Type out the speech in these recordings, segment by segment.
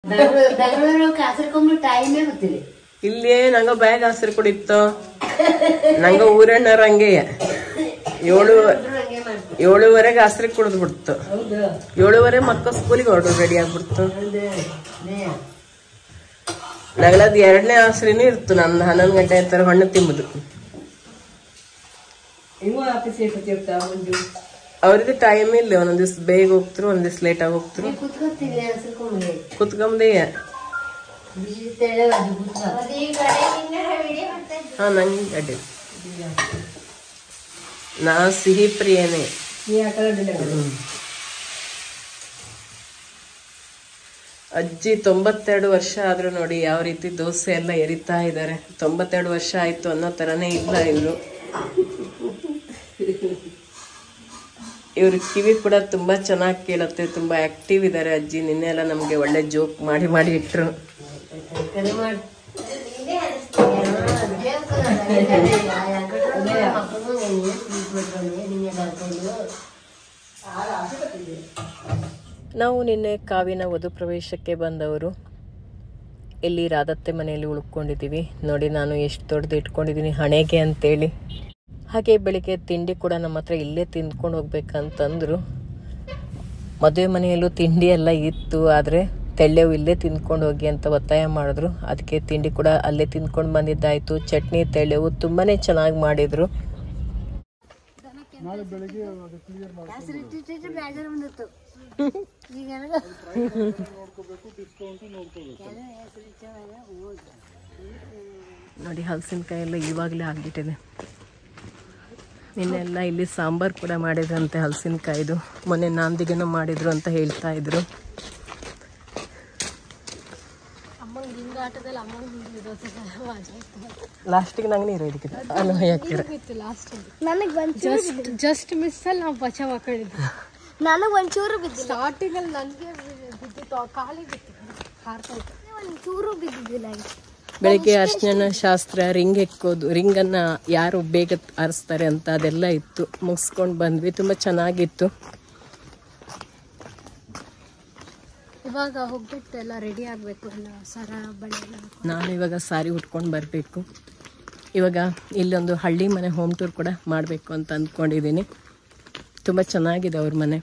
ಬೆಂಗಳೂರು ಬೆಂಗಳೂರು ಕಾಸರಕೊಂಬ ಟೈಮೇ ಗೊತ್ತಿಲ್ಲ ಇಲ್ಲೇ ನಂಗ ಬ್ಯಾಗ್ ಹಸಿರು ಕುಡಿತ್ತು ನಂಗ ಊರಣ್ಣರ ಹಂಗೆ ಏಳು ಹಂಗೆ ಮಾಡ್ತಾರೆ ಏಳುವರೆಗೆ ಹಸಿರು ಕುಡಿದು ಬಿಡ್ತು ಹೌದು ಏಳುವರೆ ಮಕ್ಕಳು ಸ್ಕೂಲಿಗೆ ಹೊರಡು ರೆಡಿ ಆಗ್ಬಿಡ್ತು ಹೌದು ನೇ. ನಗಳದ್ ಎರಡನೇ ಹಸ್ರಿನೂ ಇರ್ತು ನನ್ನ ಹನ್ನೊಂದು ಗಂಟೆ ತರ ಹಣ್ಣು ತಿಂಬುದು ಇವು ಆಫೀಸ್ ಇರ್ತಾವ ಮುಂಜು ಅವ್ರದ್ದು ಟೈಮ್ ಇಲ್ಲ ಒಂದೊಂದ್ ದಿವ್ಸ ಬೇಗ ಹೋಗ್ತರು ಒಂದ್ ದಿವ್ಸ ಲೇಟ್ ಆಗಿ ಹೋಗ್ತರು ಕುತ್ಕೊತೀನಿ ಹಸಿರ್ಕೊಂಬೆ ಕುತ್ಕೊಂಬದೇ ಬಿಸಿ ತೆಳೆ ಅದು ಕುತ್ಕೊ. ಹಾ ನಂಗೆ ಅಡ್ಡಿ ನಾ ಸಿಹಿ ಪ್ರಿಯನೇ ಈ ಆ ಕಡೆ ಅಡ್ಡಿಲ್ಲ ಕಣೆ. ಅಜ್ಜಿ ತೊಂಬತ್ತೆರಡು ವರ್ಷ ಆದ್ರೂ ನೋಡಿ ಯಾವ ರೀತಿ ದೋಸೆ ಎಲ್ಲ ಎರಿತಾ ಇದ್ದಾರೆ ತೊಂಬತ್ತೆರಡು ವರ್ಷ ಆಯ್ತು ಅನ್ನೋ ತರನೇ ಇಲ್ಲ ಇವರು ಇವ್ರ ಕಿವಿ ಕೂಡ ತುಂಬಾ ಚೆನ್ನಾಗಿ ಕೇಳುತ್ತೆ ತುಂಬಾ ಆಕ್ಟಿವ್ ಇದ್ದಾರೆ ಅಜ್ಜಿ ನಿನ್ನೆ ಎಲ್ಲ ನಮ್ಗೆ ಒಳ್ಳೆ ಜೋಕ್ ಮಾಡಿ ಮಾಡಿ ಇಟ್ರು ಕರೆ ಮಾಡಿ ನಾವು ನಿನ್ನೆ ಕಾವಿನ ವಧು ಪ್ರವೇಶಕ್ಕೆ ಬಂದವರು ಇಲ್ಲಿ ರಾಧತ್ತೆ ಮನೆಯಲ್ಲಿ ಉಳ್ಕೊಂಡಿದ್ದೀವಿ ನೋಡಿ ನಾನು ಎಷ್ಟು ದೊಡ್ಡದು ಇಟ್ಕೊಂಡಿದ್ದೀನಿ ಹಣೆಗೆ ಅಂತೇಳಿ ಹಾಗೆ ಬೆಳಿಗ್ಗೆ ತಿಂಡಿ ಕೂಡ ನಮ್ಮ ಹತ್ರ ಇಲ್ಲೇ ತಿಂದ್ಕೊಂಡು ಹೋಗ್ಬೇಕಂತಂದ್ರು ಮದುವೆ ಮನೆಯಲ್ಲೂ ತಿಂಡಿ ಎಲ್ಲ ಇತ್ತು ಆದರೆ ತೆಳ್ಳೆವು ಇಲ್ಲೇ ತಿಂದ್ಕೊಂಡು ಹೋಗಿ ಅಂತ ಒತ್ತಾಯ ಮಾಡಿದ್ರು ಅದಕ್ಕೆ ತಿಂಡಿ ಕೂಡ ಅಲ್ಲೇ ತಿಂದ್ಕೊಂಡು ಬಂದಿದ್ದಾಯಿತು ಚಟ್ನಿ ತೆಳ್ಳೆವು ತುಂಬಾ ಚೆನ್ನಾಗಿ ಮಾಡಿದರು ನೋಡಿ ಹಲಸಿನಕಾಯಿ ಎಲ್ಲ ಇವಾಗಲೇ ಆಗಿಬಿಟ್ಟಿದೆ ನಿನ್ನೆಲ್ಲ ಇಲ್ಲಿ ಸಾಂಬಾರು ಕೂಡ ಮಾಡಿದ್ರಂತೆ ಹಲಸಿನಕಾಯಿದು ಮೊನ್ನೆ ನಾಂದಿಗೆನೂ ಮಾಡಿದ್ರು ಅಂತ ಹೇಳ್ತಾ ಇದ್ರು ಲಾಸ್ಟಿಗೆ ನಂಗೆ ನೀರು ಇದಕ್ಕೆ ಅಲ್ಲ ಯಾಕೆ ಜಸ್ಟ್ ಜಸ್ಟ್ ಮಿಸ್ ಅಲ್ಲಿ ನಾವು ಬಚಾವ್ ಹಾಕೊಂಡಿದ್ವಿ ನನಗೆ ಒಂಚೂರು ಬಿದ್ದಿಲ್ಲ ಸ್ಟಾರ್ಟಿಂಗ್ ಅಲ್ಲಿ ನನಗೆ ಬಿದ್ದಿತ್ತು ಕಾಲಿಗೆ ಬಿತ್ತು ಹಾರ್ತಾ ಇತ್ತು ಒಂಚೂರು ಬಿದ್ದಿದ್ದಿಲ್ಲ ಬೆಳಿಗ್ಗೆ ಅರ್ಶನ ಶಾಸ್ತ್ರ ರಿಂಗ್ ಹೆಕ್ಕೋದು ರಿಂಗನ್ನ ಯಾರು ಬೇಗ ಆರಿಸ್ತಾರೆ ಅಂತ ಅದೆಲ್ಲ ಇತ್ತು ಮುಗಿಸ್ಕೊಂಡು ಬಂದ್ವಿ ತುಂಬ ಚೆನ್ನಾಗಿತ್ತು ಇವಾಗ ಹೋಗ್ಬಿಟ್ಟು ಎಲ್ಲ ರೆಡಿ ಆಗಬೇಕು ಎಲ್ಲ ಸರ ಬಳೆ ಎಲ್ಲ ಹಾಕೊಂಡು. ನಾನು ಇವಾಗ ಸಾರಿ ಉಟ್ಕೊಂಡು ಬರಬೇಕು ಇವಾಗ ಇಲ್ಲೊಂದು ಹಳ್ಳಿ ಮನೆ ಹೋಮ್ ಟೂರ್ ಕೂಡ ಮಾಡಬೇಕು ಅಂತ ಅಂದ್ಕೊಂಡಿದ್ದೀನಿ ತುಂಬ ಚೆನ್ನಾಗಿದೆ ಅವ್ರ ಮನೆ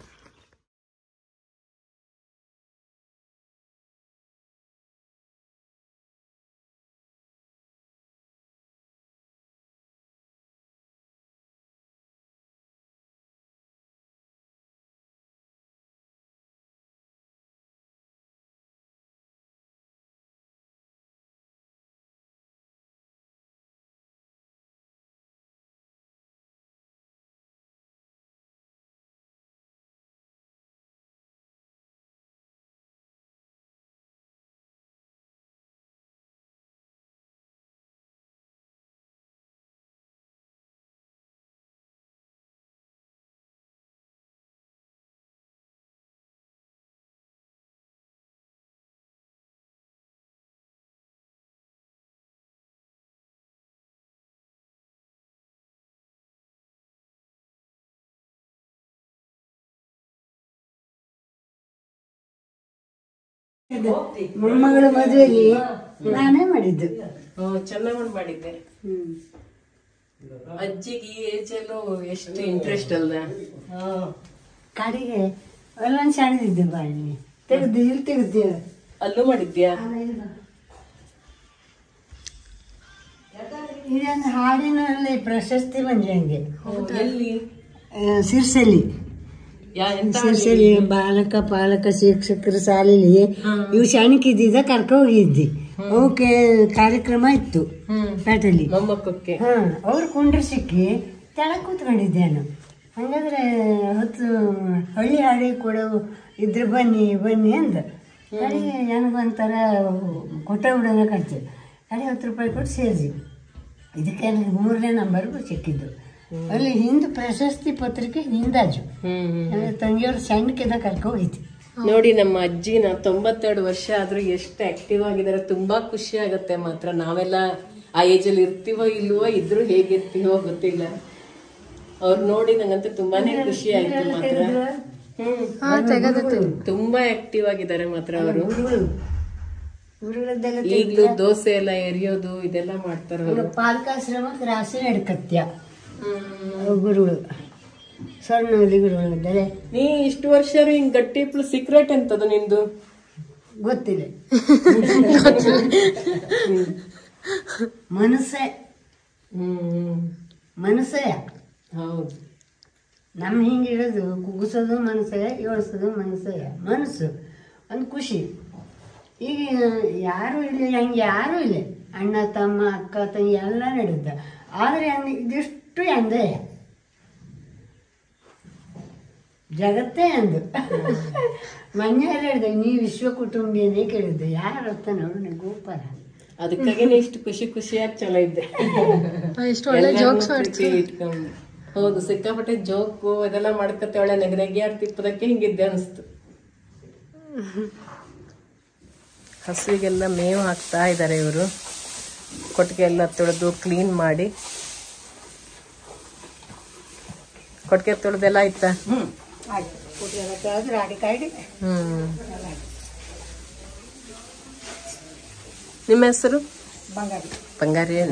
ಮೊಮ್ಮಗಳ ಮದುವೆಗೆ ನಾನೇ ಮಾಡಿದ್ದು ಚೆನ್ನಾಗಿ ಮಾಡಿದ್ದೆ ಅಜ್ಜಿಗೆ ಈ ಏಜಲ್ಲೂ ಎಷ್ಟು ಇಂಟ್ರೆಸ್ಟ್ ಅಲ್ಲ ಕಾಡಿಗೆ ಅಲ್ಲೊಂದು ಸಣ್ಣದಿದ್ದೆ ಬಾಯಿ ತೆಗ್ದು ಇಲ್ಲಿ ತೆಗ್ದು ಅಲ್ಲೂ ಮಾಡಿದ್ಯಾ ಇದೊಂದು ಹಾಡಿನಲ್ಲಿ ಪ್ರಶಸ್ತಿ ಬಂದಂಗೆ ಎಲ್ಲಿ ಸಿರ್ಸಲಿ ಯಾ ಎಂತ ಸಿರ್ಸಲಿ ಬಾಲಕ ಪಾಲಕ ಶಿಕ್ಷಕರ ಶಾಲೆಲಿ ಇವು ಸಣ್ಣಕ್ಕಿದ್ದಿದ್ದ ಕರ್ಕ ಹೋಗಿದ್ದಿ ಅವಕ್ಕೆ ಕಾರ್ಯಕ್ರಮ ಇತ್ತು ಪೇಟೆಲಿ ಮೊಮ್ಮಕ್ಕಕ್ಕೆ ಹಾ ಅವ್ರು ಕುಂಡ್ರ ಸಿಕ್ಕಿ ತೆಳಗ್ ಕೂತ್ಕೊಂಡಿದ್ದೆ ನಾನು ಹಂಗಾದ್ರೆ ಹೊತ್ತು ಹಳ್ಳಿ ಹಾಡಿ ಕೊಡೋ ಇದ್ರೆ ಬನ್ನಿ ಬನ್ನಿ ಅಂದ ಕಡೆ ನನಗೊಂಥರ ಕೊಟ್ಟ ಬಿಡೋಣ ಕಟ್ತು ಕಡೆ ಹತ್ತು ರೂಪಾಯಿ ಕೊಟ್ಟು ಸೇರಿಸಿ ಇದಕ್ಕೆ ನನಗೆ ಮೂರನೇ ನಂಬರ್ ಸಿಕ್ಕಿದ್ದು ಅಲ್ಲಿ ಹಿಂದೆ ಪ್ರಶಸ್ತಿ ಪತ್ರಿಕೆ ಹಿಂದಾಜು ಹ್ಮ್ ಹ್ಮ್ ನನ್ನ ತಂಗಿಯವ್ರು ಸಣ್ಣಕ್ಕಿದ್ದ ಕರ್ಕೊ ಹೋಗಿತ್ತು ನೋಡಿ ನಮ್ಮ ಅಜ್ಜಿನ ತೊಂಬತ್ತೆರಡು ವರ್ಷ ಆದ್ರೂ ಎಷ್ಟು ಆಕ್ಟಿವ್ ಆಗಿದ್ದಾರೆ ತುಂಬಾ ಖುಷಿ ಆಗತ್ತೆ ಮಾತ್ರ ನಾವೆಲ್ಲ ಆ ಏಜ್ ಅಲ್ಲಿ ಇರ್ತೀವೋ ಇಲ್ವೋ ಇದ್ರು ಹೇಗಿರ್ತೀವೋ ಗೊತ್ತಿಲ್ಲ ಅವ್ರು ನೋಡಿ ನಂಗಂತೂ ತುಂಬಾನೇ ಖುಷಿ ಆಯ್ತು ಮಾತ್ರ ಹ್ಮ್ ತುಂಬಾ ಆಕ್ಟಿವ್ ಆಗಿದ್ದಾರೆ ಮಾತ್ರ ಅವರು ಗುರುಗಳದ್ದೆಲ್ಲ ಈಗಲೂ ದೋಸೆ ಎಲ್ಲ ಎರಿಯೋದು ಇದೆಲ್ಲ ಮಾಡ್ತಾರ ಈಗ ಪಾಲಕಾಶ್ರಮಕ್ಕೆ ರಾಶಿ ನಡ್ಕತ್ಯ ಗುರುಗಳು ಸ್ವರ್ಣವಲ್ಲಿ ಗುರುಗಳಿದ್ದಾರೆ ನೀ ಇಷ್ಟು ವರ್ಷ ಹಿಂಗ್ ಗಟ್ಟಿ ಸೀಕ್ರೆಟ್ ಎಂತದ ನಿಂದು ಗೊತ್ತಿಲ್ಲ ಮನಸ್ಸೇ ಹ್ಮ್ ಮನಸ್ಸೇ ಹೌದು ನಮ್ಮ ಹಿಂಗೆ ಇರೋದು ಕುಗ್ಸೋದು ಮನಸ್ಸೇ ಏಳ್ಸೋದು ಮನಸ್ಸೇ ಮನಸ್ಸು ಒಂದು ಖುಷಿ ಈಗ ಯಾರೂ ಇಲ್ಲ ಹಂಗೆ ಯಾರೂ ಇಲ್ಲ ಅಣ್ಣ ತಮ್ಮ ಅಕ್ಕ ತಂಗಿ ಎಲ್ಲ ನಡೆದ ಆದರೆ ಹಂಗೆ ಇದಿಷ್ಟು ಎಂದೇ ಜಗತ್ತೇ ಅಂದು ಮನೆಯಲ್ಲ ಹೇಳಿದೆ ನೀ ವಿಶ್ವ ಕುಟುಂಬಿಯನ್ನೇ ಕೇಳಿದ್ದೆ ಯಾರು ಅಂತ ನೋಡು ಗೋಪಾಲ ಅದಕ್ಕಾಗಿ ಇಷ್ಟು ಖುಷಿ ಖುಷಿಯಾಗಿ ಚಲೋ ಇದ್ದೆ ಎಷ್ಟು ಒಳ್ಳೆ ಎಲ್ಲಾರ್ನೂ ಜೋಕ್ಸ್ ಪ್ರೀತಿ ಇಟ್ಕೊಂಡು ಹೌದು ಸಿಕ್ಕಾಪಟ್ಟೆ ಜೋಕು ಇದೆಲ್ಲ ಮಾಡ್ಕತ್ತೆ ಒಳ್ಳೆ ನೆಗ ನೆಗೆಯಾರ್ ತಿಪ್ಪದಕ್ಕೆ ಹಿಂಗಿದ್ದೆ ಅನಿಸ್ತು ಹಸುವಿಗೆಲ್ಲ ಮೇವು ಹಾಕ್ತಾ ಇದ್ದಾರೆ ಇವರು ಕೊಟ್ಟಿಗೆ ಎಲ್ಲ ತೊಳೆದು ಕ್ಲೀನ್ ಮಾಡಿ ಕೊಟ್ಟಿಗೆ ತೊಳೆದೆಲ್ಲ ಆಯ್ತಾ ಹ್ಞೂ ಆಯ್ತು ಕುಡಿಯೋದ ತೊಳೆದು ರಾಡಿ ಕಾಯ್ದು ಹ್ಮ್ ನಿಮ್ಮ ಹೆಸರು ಬಂಗಾರಿ ಬಂಗಾರಿ ಏನ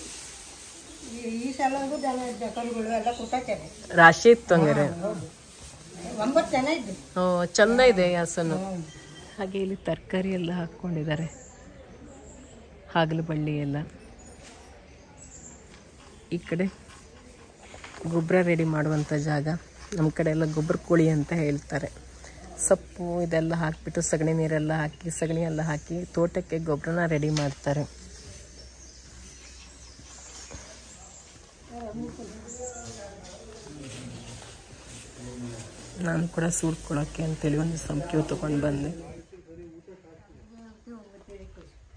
ಈ ಸಲ ಜನ ಕರುಗಳು ಎಲ್ಲ ಕುಟ್ಟತ್ತೇನೆ ರಾಶಿ ಇತ್ತು ಹಂಗಾರೆ ಒಂಬತ್ತು ಜನ ಇದ್ದು ಓ ಚಂದ ಇದೆ ಈ ಹಸನು ಹಾಗೆ ಇಲ್ಲಿ ತರಕಾರಿ ಎಲ್ಲ ಹಾಕ್ಕೊಂಡಿದ್ದಾರೆ ಹಾಗಲು ಬಳ್ಳಿ ಎಲ್ಲ ಈ ಕಡೆ ಗೊಬ್ಬರ ರೆಡಿ ಮಾಡುವಂಥ ಜಾಗ ನಮ್ಮ ಕಡೆ ಎಲ್ಲ ಗೊಬ್ಬರ ಕೋಳಿ ಅಂತ ಹೇಳ್ತಾರೆ ಸೊಪ್ಪು ಇದೆಲ್ಲ ಹಾಕಿಬಿಟ್ಟು ಸಗಣಿ ನೀರೆಲ್ಲ ಹಾಕಿ ಸಗಣಿ ಎಲ್ಲ ಹಾಕಿ ತೋಟಕ್ಕೆ ಗೊಬ್ಬರನ ರೆಡಿ ಮಾಡ್ತಾರೆ ನಾನು ಕೂಡ ಸೂಡ್ಕೊಳಕ್ಕೆ ಅಂತೇಳಿ ಒಂದು ಸಂಖ್ಯೆ ತೊಗೊಂಡು ಬಂದೆ